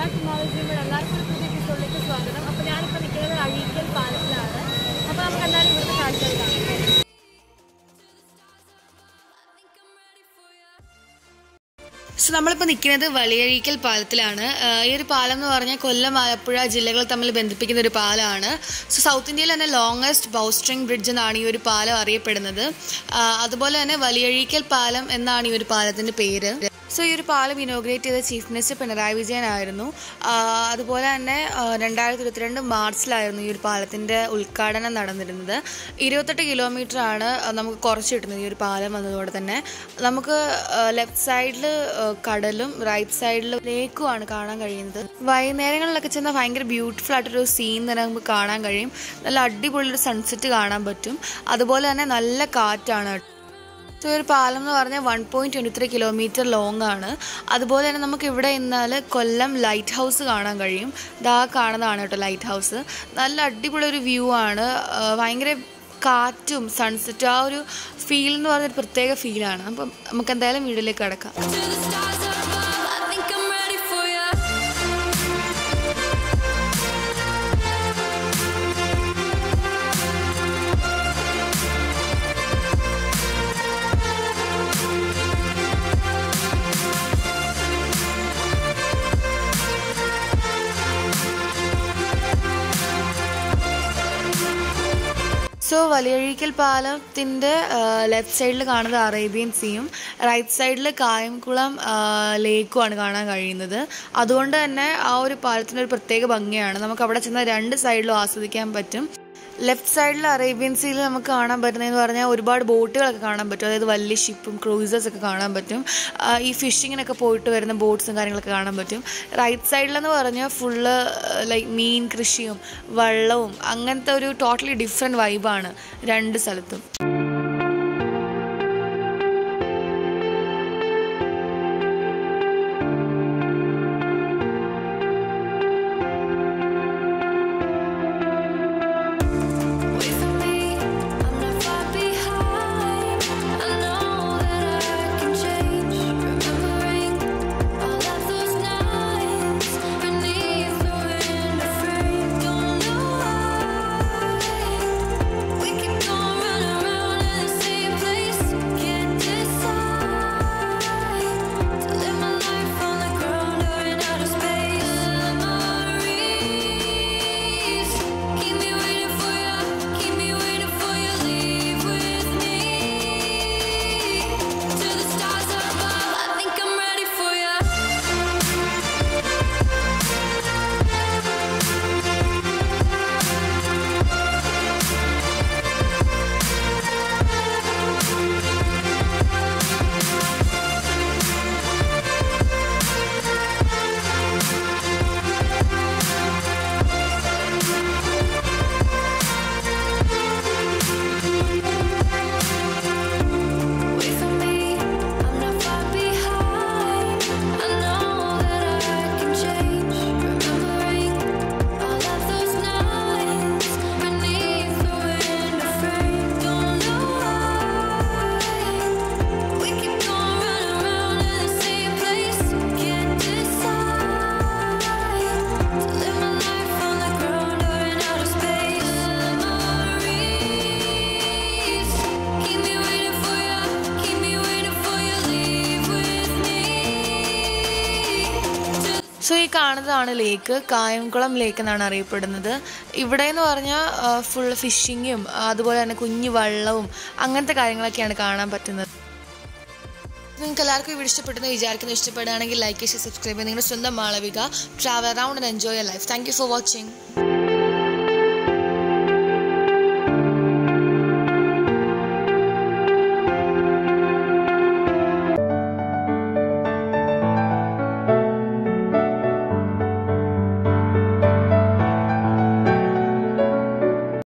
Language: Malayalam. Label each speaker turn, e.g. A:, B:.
A: കുമാരജിയുടെ എല്ലാവർക്കും ഒരു പുതിയ എപ്പിസോഡിലേക്ക് സ്വാഗതം അപ്പോൾ ഞാനിപ്പോൾ നിൽക്കുന്നത് അഴീക്കൽ പാലത്തിലാണ് അപ്പോൾ നമുക്ക് എന്തായാലും ഇവിടുത്തെ കാഴ്ചകൾ കാണാം
B: സോ നമ്മളിപ്പോൾ നിൽക്കുന്നത് വലിയഴീക്കൽ പാലത്തിലാണ് ആഹ് ഈ ഒരു പാലം എന്ന് പറഞ്ഞാൽ കൊല്ലം ആലപ്പുഴ ജില്ലകൾ തമ്മിൽ ബന്ധിപ്പിക്കുന്ന ഒരു പാലമാണ് സോ സൗത്ത് ഇന്ത്യയിൽ തന്നെ ലോങ്ങസ്റ്റ് ബൗസ്ട്രിങ് ബ്രിഡ്ജ് എന്നാണ് ഈ ഒരു പാലം അറിയപ്പെടുന്നത് ആഹ് അതുപോലെ തന്നെ വലിയഴീക്കൽ പാലം എന്നാണ് ഈ ഒരു പാലത്തിൻ്റെ പേര് സോ ഈ ഒരു പാലം ഇനോഗ്രേറ്റ് ചെയ്ത ചീഫ് മിനിസ്റ്റർ പിണറായി വിജയൻ ആയിരുന്നു ആഹ് അതുപോലെ തന്നെ രണ്ടായിരത്തി ഇരുപത്തിരണ്ട് മാർച്ചിലായിരുന്നു ഈ ഒരു പാലത്തിൻ്റെ ഉദ്ഘാടനം നടന്നിരുന്നത് ഇരുപത്തെട്ട് കിലോമീറ്റർ ആണ് നമുക്ക് കുറച്ച് കിട്ടുന്നത് ഈ ഒരു പാലം വന്നതോടെ തന്നെ നമുക്ക് ലെഫ്റ്റ് സൈഡിൽ കടലും റൈറ്റ് സൈഡിൽ ലേക്കുമാണ് കാണാൻ കഴിയുന്നത് വൈകുന്നേരങ്ങളിലൊക്കെ ചെന്നാൽ ഭയങ്കര ബ്യൂട്ടിഫുൾ ആയിട്ടൊരു സീൻ തന്നെ നമുക്ക് കാണാൻ കഴിയും നല്ല അടിപൊളി ഒരു സൺസെറ്റ് കാണാൻ പറ്റും അതുപോലെ തന്നെ നല്ല കാറ്റാണ് സോ ഈ ഒരു പാലം എന്ന് പറഞ്ഞാൽ one point twenty three kilometre long ആണ് അതുപോലെ തന്നെ നമുക്ക് ഇവിടെ നിന്നാൽ കൊല്ലം ലൈറ്റ് ഹൗസ് കാണാൻ കഴിയും ദാ കാണുന്നതാണ് കേട്ടോ ലൈറ്റ് ഹൗസ് നല്ല അടിപൊളി ഒരു വ്യൂ ആണ് ആ, ഭയങ്കര കാറ്റും സൺസെറ്റും ആ ഒരു ഫീൽ എന്ന് പറഞ്ഞ ഒരു പ്രത്യേക ഫീലാണ് അപ്പം നമുക്ക് എന്തായാലും വീട്ടിലേക്ക് കിടക്കാം
C: To the stars above, I think I'm ready for you.
B: So Valiyazheekkal പാലത്തിൻ്റെ ലെഫ്റ്റ് സൈഡിൽ കാണുന്നത് അറേബ്യൻ സീയും റൈറ്റ് സൈഡിൽ കായംകുളം ലേക്കുമാണ് കാണാൻ കഴിയുന്നത് അതുകൊണ്ട് തന്നെ ആ ഒരു പാലത്തിൻ്റെ ഒരു പ്രത്യേക ഭംഗിയാണ് നമുക്ക് അവിടെ ചെന്ന രണ്ട് സൈഡിലും ആസ്വദിക്കാൻ പറ്റും ലെഫ്റ്റ് സൈഡിൽ അറേബ്യൻ സീയിൽ നമുക്ക് കാണാൻ പറ്റുന്നതെന്ന് പറഞ്ഞാൽ ഒരുപാട് ബോട്ടുകളൊക്കെ കാണാൻ പറ്റും അതായത് വലിയ ഷിപ്പും ക്രൂസേഴ്സ് ഒക്കെ കാണാൻ പറ്റും ആ, ഈ ഫിഷിങ്ങിനൊക്കെ പോയിട്ട് വരുന്ന ബോട്ട്സും കാര്യങ്ങളൊക്കെ കാണാൻ പറ്റും റൈറ്റ് സൈഡിലെന്ന് പറഞ്ഞാൽ ഫുള്ള് ലൈക്ക് മീൻ കൃഷിയും വെള്ളവും അങ്ങനത്തെ ഒരു ടോട്ടലി ഡിഫറെൻറ്റ് വൈബാണ് രണ്ട് സ്ഥലത്തും
C: Wait for me, I'm not far behind. I know that I can change. Remembering all of those nights beneath the window frame. Don't know why we keep going round and round in the same place. Can't decide to live my life on the ground or in outer space. Memories keep me waiting for you, keep me waiting for you. Leave with me to the stars above. I think I'm ready for you. Wait for me, I'm not far behind. I know that I can change. Remembering all of those nights beneath the window frame. Don't know why we keep going round and round in the same place. Can't decide to live my life on the ground or in outer space. Memories keep me waiting for you, keep me waiting for you. Leave with me.
B: So ഈ കാണുന്നതാണ് ലേക്ക് കായംകുളം ലേക്ക് എന്നാണ് അറിയപ്പെടുന്നത് ഇവിടെ എന്ന് പറഞ്ഞാൽ ഫുൾ ഫിഷിങ്ങും അതുപോലെ തന്നെ കുഞ്ഞു വള്ളവും അങ്ങനത്തെ കാര്യങ്ങളൊക്കെയാണ് കാണാൻ പറ്റുന്നത് നിങ്ങൾക്ക് എല്ലാവർക്കും ഇവിടെ ഇഷ്ടപ്പെട്ടെന്ന് വിചാരിക്കുന്നു ഇഷ്ടപ്പെടുകയാണെങ്കിൽ ലൈക്ക് ചെയ്ത് സബ്സ്ക്രൈബ് ചെയ്യുക നിങ്ങളുടെ സ്വന്തം Malavika travel around and enjoy your life thank you for watching